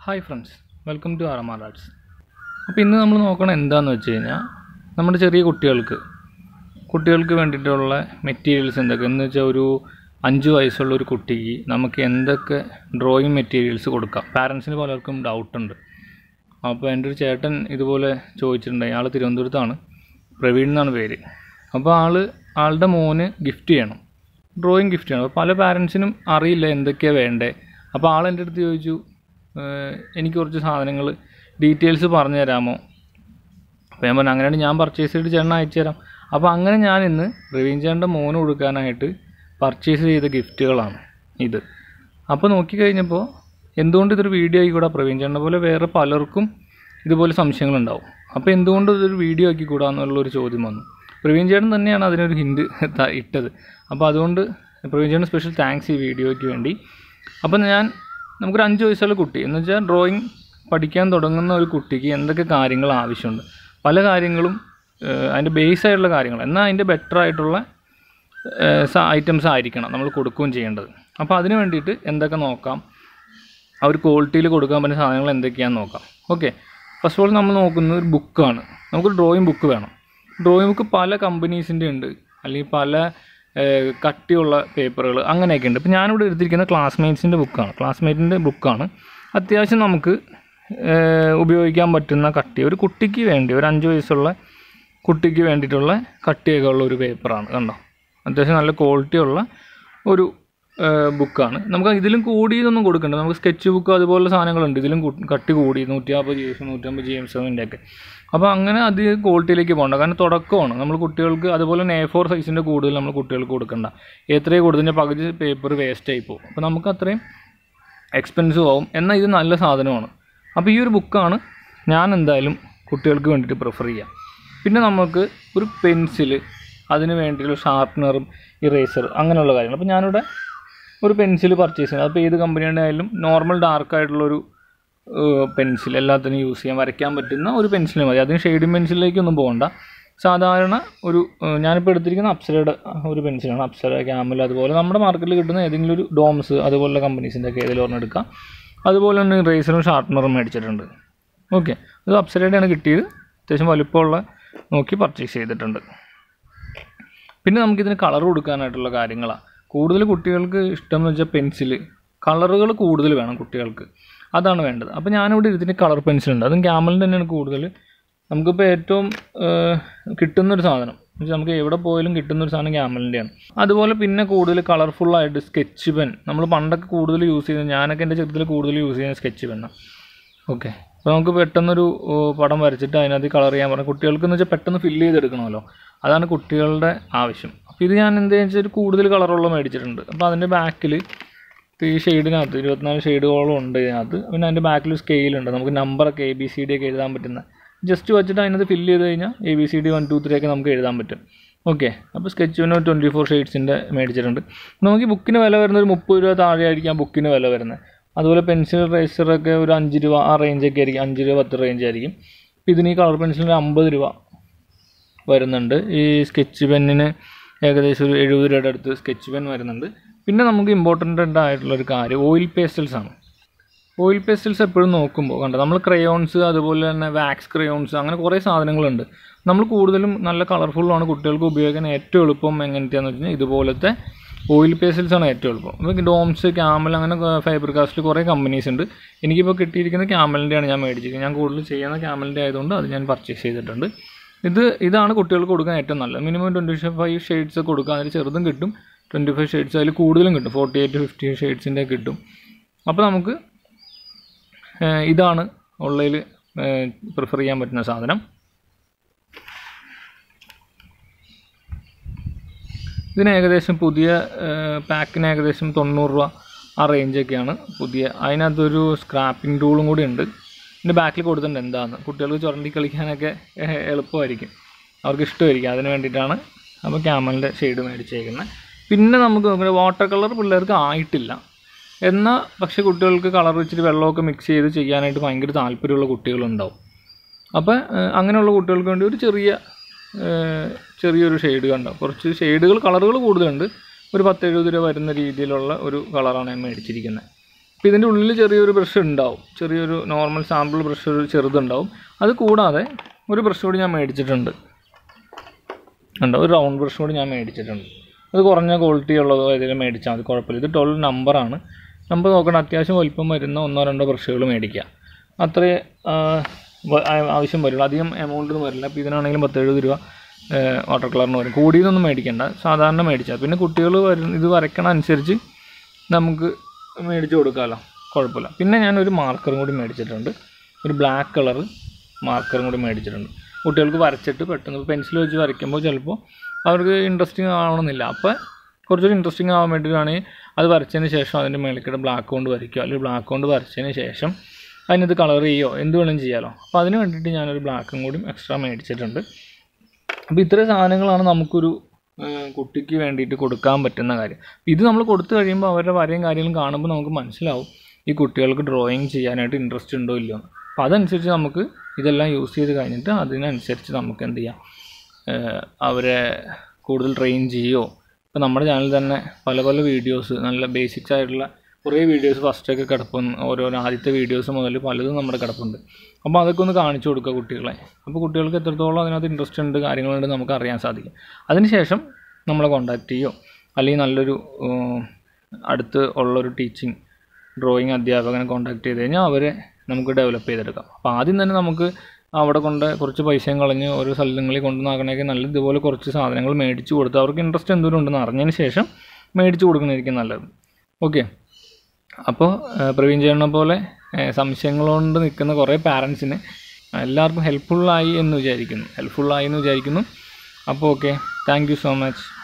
hi friends welcome to ആർമാർ arts അപ്പോൾ ഇന്ന് നമ്മൾ നോക്കണം എന്താണെന്ന് വെച്ച് കഴിഞ്ഞാൽ നമ്മുടെ ചെറിയ കുട്ടികൾക്ക് കുട്ടികൾക്ക് വേണ്ടിയിട്ടുള്ള മെറ്റീരിയൽസ് എന്തൊക്കെ എന്ന് വെച്ചാൽ ഒരു അഞ്ച് വയസ്സുള്ള ഒരു കുട്ടിക്ക് നമുക്ക് എന്തൊക്കെ ഡ്രോയിങ് മെറ്റീരിയൽസ് കൊടുക്കാം പാരൻസിന് പലർക്കും ഡൗട്ടുണ്ട് അപ്പോൾ എൻ്റെ ഒരു ചേട്ടൻ ഇതുപോലെ ചോദിച്ചിട്ടുണ്ട് ആൾ തിരുവനന്തപുരത്താണ് പ്രവീൺ എന്നാണ് പേര് അപ്പോൾ ആൾ ആളുടെ മോന് ഗിഫ്റ്റ് ചെയ്യണം ഡ്രോയിങ് ഗിഫ്റ്റ് ചെയ്യണം അപ്പോൾ പല പാരൻസിനും അറിയില്ല എന്തൊക്കെയാണ് വേണ്ടേ അപ്പോൾ ആൾ എൻ്റെ അടുത്ത് ചോദിച്ചു "ഏഹ്, എനിക്ക് കുറച്ച് സാധനങ്ങൾ ഡീറ്റെയിൽസ് പറഞ്ഞു തരാമോ അപ്പോൾ ഞാൻ പറഞ്ഞു അങ്ങനെയാണ് ഞാൻ പർച്ചേസ് ചെയ്തിട്ട് ചേട്ടൻ അയച്ചു തരാം അപ്പോൾ അങ്ങനെ ഞാൻ ഇന്ന് പ്രവീൺ ചേട്ടൻ്റെ മോന് കൊടുക്കാനായിട്ട് പർച്ചേസ് ചെയ്ത ഗിഫ്റ്റുകളാണ് ഇത് അപ്പോൾ നോക്കിക്കഴിഞ്ഞപ്പോൾ എന്തുകൊണ്ട് ഇതൊരു വീഡിയോ ആയിക്കൂടാ പ്രവീൺ ചേട്ടനെ പോലെ വേറെ പലർക്കും ഇതുപോലെ സംശയങ്ങളുണ്ടാവും അപ്പോൾ എന്തുകൊണ്ട് ഇതൊരു വീഡിയോ ആക്കിക്കൂടാ എന്നുള്ളൊരു ചോദ്യം വന്നു പ്രവീൺ ചേട്ടൻ തന്നെയാണ് അതിനൊരു ഹിൻഡ് ഇട്ടത് അപ്പോൾ അതുകൊണ്ട് പ്രവീൺ ചേട്ടൻ സ്പെഷ്യൽ താങ്ക്സ് ഈ വീഡിയോയ്ക്ക് വേണ്ടി അപ്പം ഞാൻ നമുക്കൊരു അഞ്ച് വയസ്സുള്ള കുട്ടി എന്ന് വെച്ചാൽ ഡ്രോയിങ് പഠിക്കാൻ തുടങ്ങുന്ന ഒരു കുട്ടിക്ക് എന്തൊക്കെ കാര്യങ്ങൾ ആവശ്യമുണ്ട് പല കാര്യങ്ങളും ഏഹ്, അതിൻ്റെ ബേസ് ആയിട്ടുള്ള കാര്യങ്ങൾ എന്നാൽ അതിൻ്റെ ബെറ്റർ ആയിട്ടുള്ള ഐറ്റംസ് ആയിരിക്കണം നമ്മൾ കൊടുക്കുകയും ചെയ്യേണ്ടത് അപ്പോൾ അതിന് വേണ്ടിയിട്ട് എന്തൊക്കെ നോക്കാം ആ ഒരു ക്വാളിറ്റിയിൽ കൊടുക്കാൻ പറ്റുന്ന സാധനങ്ങൾ എന്തൊക്കെയാണെന്ന് നോക്കാം ഓക്കെ ഫസ്റ്റ് ഓഫ് ഓൾ നമ്മൾ നോക്കുന്നത് ഒരു ബുക്കാണ് നമുക്കൊരു ഡ്രോയിങ് ബുക്ക് വേണം ഡ്രോയിങ് ബുക്ക് പല കമ്പനീസിൻ്റെ ഉണ്ട് അല്ലെങ്കിൽ പല ഏഹ്, കട്ടിയുള്ള പേപ്പറുകൾ അങ്ങനെയൊക്കെ ഉണ്ട് ഇപ്പോൾ ഞാനിവിടെ എടുത്തിരിക്കുന്ന ക്ലാസ്മേറ്റ്സിൻ്റെ ബുക്കാണ് ക്ലാസ്മേറ്റിൻ്റെ ബുക്കാണ് അത്യാവശ്യം നമുക്ക് ഏഹ്, ഉപയോഗിക്കാൻ പറ്റുന്ന കട്ടി ഒരു കുട്ടിക്ക് വേണ്ടി ഒരു അഞ്ച് വയസ്സുള്ള കുട്ടിക്ക് വേണ്ടിയിട്ടുള്ള കട്ടിയൊക്കെ ഉള്ള ഒരു പേപ്പറാണ് കണ്ടോ അത്യാവശ്യം നല്ല ക്വാളിറ്റി ഉള്ള ഒരു ബുക്കാണ് നമുക്ക് ഇതിലും കൂടിയതൊന്നും കൊടുക്കണ്ട നമുക്ക് സ്കെച്ച് ബുക്ക് അതുപോലുള്ള സാധനങ്ങളുണ്ട് ഇതിലും കു- കട്ടി കൂടി നൂറ്റി നാൽപ്പത് ജി എസ് നൂറ്റമ്പത് ജി എം സെവൻ്റെ ഒക്കെ അപ്പോൾ അങ്ങനെ അധികം ക്വാളിറ്റിയിലേക്ക് പോകണ്ട കാരണം തുടക്കമാണ് നമ്മൾ കുട്ടികൾക്ക് അതുപോലെ തന്നെ എ ഫോർ സൈസിൻ്റെ കൂടുതൽ നമ്മൾ കുട്ടികൾക്ക് കൊടുക്കണ്ട എത്രയും കൂടുതൽ പകുതി പേപ്പർ വേസ്റ്റ് ആയി പോകും അപ്പോൾ നമുക്ക് അത്രയും എക്സ്പെൻസീവ് ആവും എന്നാൽ ഇത് നല്ല സാധനമാണ് അപ്പോൾ ഈ ഒരു ബുക്കാണ് ഞാൻ എന്തായാലും കുട്ടികൾക്ക് വേണ്ടിയിട്ട് പ്രിഫർ ചെയ്യാം പിന്നെ നമുക്ക് ഒരു പെൻസിൽ അതിന് വേണ്ടിയിട്ടുള്ള ഷാർപ്പനറും ഇറേസർ അങ്ങനെയുള്ള കാര്യങ്ങൾ അപ്പോൾ ഞാനിവിടെ ഒരു പെൻസിൽ പർച്ചേസ് ചെയ്യുന്നത് അപ്പോൾ ഏത് കമ്പനിയുടെ ആയാലും നോർമൽ ഡാർക്ക് ആയിട്ടുള്ളൊരു പെൻസിൽ എല്ലാത്തിനും യൂസ് ചെയ്യാൻ വരയ്ക്കാൻ പറ്റുന്ന ഒരു പെൻസിൽ മതി അതിന് ഷെയ്ഡിങ് പെൻസിലിലേക്കൊന്നും പോകണ്ട സാധാരണ ഒരു ഏഹ്, ഞാനിപ്പോൾ എടുത്തിരിക്കുന്ന അപ്സരയുടെ ഒരു പെൻസിലാണ് അപ്സര ക്യാമൽ അതുപോലെ നമ്മുടെ മാർക്കറ്റിൽ കിട്ടുന്ന ഏതെങ്കിലും ഒരു ഡോംസ് അതുപോലുള്ള കമ്പനീസിൻ്റെ ഒക്കെ ഏതെങ്കിലും ഒരെണ്ണം എടുക്കാം അതുപോലെ തന്നെ റേസറും ഷാർപ്പനറും മേടിച്ചിട്ടുണ്ട് ഓക്കെ അത് അപ്സരയുടെയാണ് കിട്ടിയത് അത്യാവശ്യം വലുപ്പമുള്ള നോക്കി പർച്ചേസ് ചെയ്തിട്ടുണ്ട് പിന്നെ നമുക്കിതിന് കളർ കൊടുക്കാനായിട്ടുള്ള കാര്യങ്ങളാണ് കൂടുതൽ കുട്ടികൾക്ക് ഇഷ്ടം എന്ന് വെച്ചാൽ പെൻസിൽ കളറുകൾ കൂടുതൽ വേണം കുട്ടികൾക്ക് അതാണ് വേണ്ടത് അപ്പോൾ ഞാനിവിടെ ഇതിന് കളർ പെൻസിലുണ്ട് അതും ക്യാമലിൻ്റെ തന്നെയാണ് കൂടുതൽ നമുക്കിപ്പോൾ ഏറ്റവും ഏഹ്, കിട്ടുന്നൊരു സാധനം എന്ന് വെച്ചാൽ നമുക്ക് എവിടെ പോയാലും കിട്ടുന്നൊരു സാധനം ക്യാമലിൻ്റെയാണ് അതുപോലെ പിന്നെ കൂടുതൽ കളർഫുള്ളായിട്ട് സ്കെച്ച് പെൻ നമ്മൾ പണ്ടൊക്കെ കൂടുതൽ യൂസ് ചെയ്യുന്നത് ഞാനൊക്കെ എൻ്റെ ചെറുതിൽ കൂടുതൽ യൂസ് ചെയ്യുന്നത് സ്കെച്ച് പെന്നാണ് ഓക്കെ അപ്പോൾ നമുക്ക് പെട്ടെന്നൊരു ഓ, പടം വരച്ചിട്ട് അതിനകത്ത് കളർ ചെയ്യാൻ പറഞ്ഞാൽ കുട്ടികൾക്ക് എന്ന് വെച്ചാൽ പെട്ടെന്ന് ഫില്ല് ചെയ്തെടുക്കണമല്ലോ അതാണ് കുട്ടികളുടെ ആവശ്യം അപ്പോൾ ഇത് ഞാൻ എന്താ വെച്ചാൽ കൂടുതൽ കളറുള്ള മേടിച്ചിട്ടുണ്ട് അപ്പോൾ അതിൻ്റെ ബാക്കിൽ ഈ ഷെയ്ഡിനകത്ത് ഇരുപത്തിനാല് ഷെയ്ഡുകളോളം ഉണ്ട് ഇതിനകത്ത് പിന്നെ അതിൻ്റെ ബാക്കിൽ സ്കെയിലുണ്ട് നമുക്ക് നമ്പറൊക്കെ എ ബി സി ഡി ഒക്കെ എഴുതാൻ പറ്റുന്ന ജസ്റ്റ് വെച്ചിട്ട് അതിനകത്ത് ഫില്ല് ചെയ്ത് കഴിഞ്ഞാൽ A B C D one two three ഒക്കെ നമുക്ക് എഴുതാൻ പറ്റും ഓക്കെ അപ്പോൾ സ്കെച്ചിന് ട്വൻറ്റി ഫോർ ഷെയ്ഡ്സിൻ്റെ മേടിച്ചിട്ടുണ്ട് നമുക്ക് ഈ ബുക്കിന് വില വരുന്നത് ഒരു മുപ്പത് രൂപ താഴെ ആയിരിക്കും ആ ബുക്കിന് വില വരുന്നത് അതുപോലെ പെൻസിൽ റേസറൊക്കെ ഒരു അഞ്ച് രൂപ ആ റേഞ്ചൊക്കെ ആയിരിക്കും അഞ്ച് രൂപ പത്ത് റേഞ്ച് ആയിരിക്കും അപ്പോൾ ഇതിന് ഈ കളർ പെൻസിലിന് അമ്പത് രൂപ വരുന്നുണ്ട് ഈ സ്കെച്ച് പെന്നിന് ഏകദേശം ഒരു എഴുപത് രൂപയുടെ അടുത്ത് സ്കെച്ച് പെൻ വരുന്നുണ്ട് പിന്നെ നമുക്ക് ഇമ്പോർട്ടൻ്റ് ആയിട്ടുള്ളൊരു കാര്യം ഓയിൽ പേസ്റ്റൽസ് ആണ് ഓയിൽ പേസ്റ്റൽസ് എപ്പോഴും നോക്കുമ്പോൾ കണ്ടോ നമ്മൾ ക്രയോൺസ് അതുപോലെ തന്നെ വാക്സ് ക്രയോൺസ് അങ്ങനെ കുറേ സാധനങ്ങളുണ്ട് നമ്മൾ കൂടുതലും നല്ല കളർഫുള്ളാണ് കുട്ടികൾക്ക് ഉപയോഗിക്കാൻ ഏറ്റവും എളുപ്പം എങ്ങനത്തെയാണെന്ന് വെച്ച് കഴിഞ്ഞാൽ ഇതുപോലത്തെ ഓയിൽ പേസ്റ്റൽസ് ആണ് ഏറ്റവും എളുപ്പം അപ്പോൾ ഡോംസ് ക്യാമൽ അങ്ങനെ ഫൈബർ കാസ്റ്റിൽ കുറേ കമ്പനീസ് ഉണ്ട് എനിക്കിപ്പോൾ കിട്ടിയിരിക്കുന്ന ക്യാമലിൻ്റെയാണ് ഞാൻ മേടിച്ചിരിക്കുന്നത് ഞാൻ കൂടുതൽ ചെയ്യുന്ന ക്യാമലിൻ്റെ ആയതുകൊണ്ട് അത് ഞാൻ പർച്ചേസ് ചെയ്തിട്ടുണ്ട് ഇത് ഇതാണ് കുട്ടികൾക്ക് കൊടുക്കാൻ ഏറ്റവും നല്ലത് മിനിമം ട്വൻറ്റി ഫൈവ് ഷെയ്ഡ്സ് കൊടുക്കുക അതിൽ ചെറുതും കിട്ടും ട്വൻറ്റി ഫൈവ് ഷെയ്ഡ്സ് അതിൽ കൂടുതലും കിട്ടും ഫോർട്ടി എയ്റ്റ് ഫിഫ്റ്റി ഷെയ്ഡ്സിൻ്റെ കിട്ടും അപ്പോൾ നമുക്ക് ഏഹ് ഇതാണ് ഉള്ളതിൽ പ്രിഫർ ചെയ്യാൻ പറ്റുന്ന സാധനം ഇതിന് ഏകദേശം പുതിയ പാക്കിന് ഏകദേശം തൊണ്ണൂറ് രൂപ ആ റേഞ്ചൊക്കെയാണ് പുതിയ അതിനകത്തൊരു സ്ക്രാപ്പിംഗ് ടൂളും കൂടി ഉണ്ട് ഇതിൻ്റെ ബാക്കിൽ കൊടുത്തിട്ടുണ്ട് എന്താന്ന് കുട്ടികൾക്ക് ചുരണ്ടി കളിക്കാനൊക്കെ ഏഹ്, എളുപ്പമായിരിക്കും അവർക്ക് ഇഷ്ടമായിരിക്കും അതിന് വേണ്ടിയിട്ടാണ് അപ്പോൾ ക്യാമലിൻ്റെ ഷെയ്ഡ് മേടിച്ചേക്കുന്നത് പിന്നെ നമുക്ക് നോക്കുന്നത് വാട്ടർ കളർ പിള്ളേർക്ക് ആയിട്ടില്ല എന്നാൽ പക്ഷേ കുട്ടികൾക്ക് കളർ വെച്ചിട്ട് വെള്ളമൊക്കെ മിക്സ് ചെയ്ത് ചെയ്യാനായിട്ട് ഭയങ്കര താല്പര്യമുള്ള കുട്ടികളുണ്ടാവും അപ്പോൾ ഏഹ്, അങ്ങനെയുള്ള കുട്ടികൾക്ക് വേണ്ടി ഒരു ചെറിയ ഏഹ്, ചെറിയൊരു ഷെയ്ഡ് കണ്ടോ കുറച്ച് ഷെയ്ഡുകൾ കളറുകൾ കൂടുതലുണ്ട് ഒരു പത്ത് എഴുപത് രൂപ വരുന്ന രീതിയിലുള്ള ഒരു കളറാണ് ഞാൻ മേടിച്ചിരിക്കുന്നത് അപ്പോൾ ഇതിൻ്റെ ഉള്ളിൽ ചെറിയൊരു ബ്രഷ് ഉണ്ടാവും ചെറിയൊരു നോർമൽ സാമ്പിൾ ബ്രഷ് ഒരു ചെറുതുണ്ടാവും അത് കൂടാതെ ഒരു ബ്രഷ് കൂടി ഞാൻ മേടിച്ചിട്ടുണ്ട് ഉണ്ട് ഒരു റൗണ്ട് ബ്രഷ് കൂടി ഞാൻ മേടിച്ചിട്ടുണ്ട് അത് കുറഞ്ഞ ക്വാളിറ്റി ഉള്ളതോ ഏതെങ്കിലും മേടിച്ചാൽ മതി കുഴപ്പമില്ല ഇത് ട്വൽവ് നമ്പറാണ് നമ്പർ നോക്കണം അത്യാവശ്യം വലിപ്പം വരുന്ന ഒന്നോ രണ്ടോ ബ്രഷുകൾ മേടിക്കുക അത്രേ ആ, വ- ആ- ആവശ്യം വരുള്ളൂ അധികം എമൗണ്ട് ഒന്നും വരില്ല അപ്പോൾ ഇതിനാണെങ്കിലും പത്തെഴുപത് രൂപ വാട്ടർ കളറിന് വരും കൂടിയതൊന്നും മേടിക്കണ്ട സാധാരണ മേടിച്ചാൽ പിന്നെ കുട്ടികൾ വരുന്ന ഇത് വരയ്ക്കണ അനുസരിച്ച് നമുക്ക് മേടിച്ച് കൊടുക്കാമല്ലോ കുഴപ്പമില്ല പിന്നെ ഞാനൊരു മാർക്കറും കൂടി മേടിച്ചിട്ടുണ്ട് ഒരു ബ്ലാക്ക് കളർ മാർക്കറും കൂടി മേടിച്ചിട്ടുണ്ട് കുട്ടികൾക്ക് വരച്ചിട്ട് പെട്ടെന്ന് പെൻസിൽ വെച്ച് വരയ്ക്കുമ്പോൾ ചിലപ്പോൾ അവർക്ക് ഇൻട്രസ്റ്റിംഗ് ആവണമെന്നില്ല അപ്പോൾ കുറച്ചൊരു ഇൻട്രസ്റ്റിംഗ് ആവാൻ വേണ്ടിയിട്ടാണെങ്കിൽ അത് വരച്ചതിന് ശേഷം അതിൻ്റെ മേളിക്കിടെ ബ്ലാക്ക് കൊണ്ട് വരയ്ക്കുക അല്ലെങ്കിൽ ബ്ലാക്ക് കൊണ്ട് വരച്ചതിന് ശേഷം അതിനകത്ത് കളർ ചെയ്യുകയോ എന്ത് വേണമെങ്കിലും ചെയ്യാമല്ലോ അപ്പോൾ അതിന് വേണ്ടിയിട്ട് ഞാനൊരു ബ്ലാക്കും കൂടി എക്സ്ട്രാ മേടിച്ചിട്ടുണ്ട് അപ്പോൾ ഇത്രയും സാധനങ്ങളാണ് നമുക്കൊരു ആ, കുട്ടിക്ക് വേണ്ടിയിട്ട് കൊടുക്കാൻ പറ്റുന്ന കാര്യം ഇത് നമ്മൾ കൊടുത്തു കഴിയുമ്പോൾ അവരുടെ വരയും കാര്യങ്ങളും കാണുമ്പോൾ നമുക്ക് മനസ്സിലാവും ഈ കുട്ടികൾക്ക് ഡ്രോയിങ് ചെയ്യാനായിട്ട് ഇൻട്രസ്റ്റ് ഉണ്ടോ ഇല്ലയോ എന്ന് അപ്പോൾ അതനുസരിച്ച് നമുക്ക് ഇതെല്ലാം യൂസ് ചെയ്ത് കഴിഞ്ഞിട്ട് അതിനനുസരിച്ച് നമുക്ക് എന്ത് ചെയ്യാം ആ, അവരെ കൂടുതൽ ട്രെയിൻ ചെയ്യുകയോ ഇപ്പോൾ നമ്മുടെ ചാനലിൽ തന്നെ പല പല വീഡിയോസ് നല്ല ബേസിക്സ് ആയിട്ടുള്ള കുറേ വീഡിയോസ് ഫസ്റ്റൊക്കെ കിടപ്പുണ്ട് ഓരോരോ ആദ്യത്തെ വീഡിയോസ് മുതൽ പലതും നമ്മുടെ കിടപ്പുണ്ട് അപ്പോൾ അതൊക്കെ ഒന്ന് കാണിച്ചു കൊടുക്കുക കുട്ടികളെ അപ്പോൾ കുട്ടികൾക്ക് എത്രത്തോളം അതിനകത്ത് ഇൻട്രസ്റ്റ് ഉണ്ട് കാര്യങ്ങളുണ്ട് നമുക്ക് അറിയാൻ സാധിക്കും അതിനുശേഷം നമ്മളെ കോൺടാക്റ്റ് ചെയ്യുമോ അല്ലെങ്കിൽ നല്ലൊരു ഉം, അടുത്ത് ഉള്ളൊരു ടീച്ചിങ് ഡ്രോയിങ് അധ്യാപകനെ കോൺടാക്ട് ചെയ്ത് കഴിഞ്ഞാൽ അവരെ നമുക്ക് ഡെവലപ്പ് ചെയ്തെടുക്കാം അപ്പോൾ ആദ്യം തന്നെ നമുക്ക് അവിടെ കൊണ്ട് കുറച്ച് പൈസയും കളഞ്ഞ് ഓരോ സ്ഥലങ്ങളിൽ കൊണ്ടുവന്നാക്കണേക്ക് നല്ല ഇതുപോലെ കുറച്ച് സാധനങ്ങൾ മേടിച്ച് കൊടുത്ത് അവർക്ക് ഇൻട്രസ്റ്റ് എന്തോരം ഉണ്ടെന്ന് അറിഞ്ഞതിന് ശേഷം മേടിച്ച് കൊടുക്കുന്നതായിരിക്കും നല്ലത് ഓക്കെ അപ്പോൾ പ്രവീൺ ചേട്ടനെ പോലെ ഏഹ്, സംശയങ്ങൾ കൊണ്ട് നിൽക്കുന്ന കുറേ പാരൻസിന് എല്ലാവർക്കും ഹെൽപ്ഫുള്ളായി എന്ന് വിചാരിക്കുന്നു ഹെൽപ്ഫുള്ളായി എന്ന് വിചാരിക്കുന്നു അപ്പോൾ okay thank you so much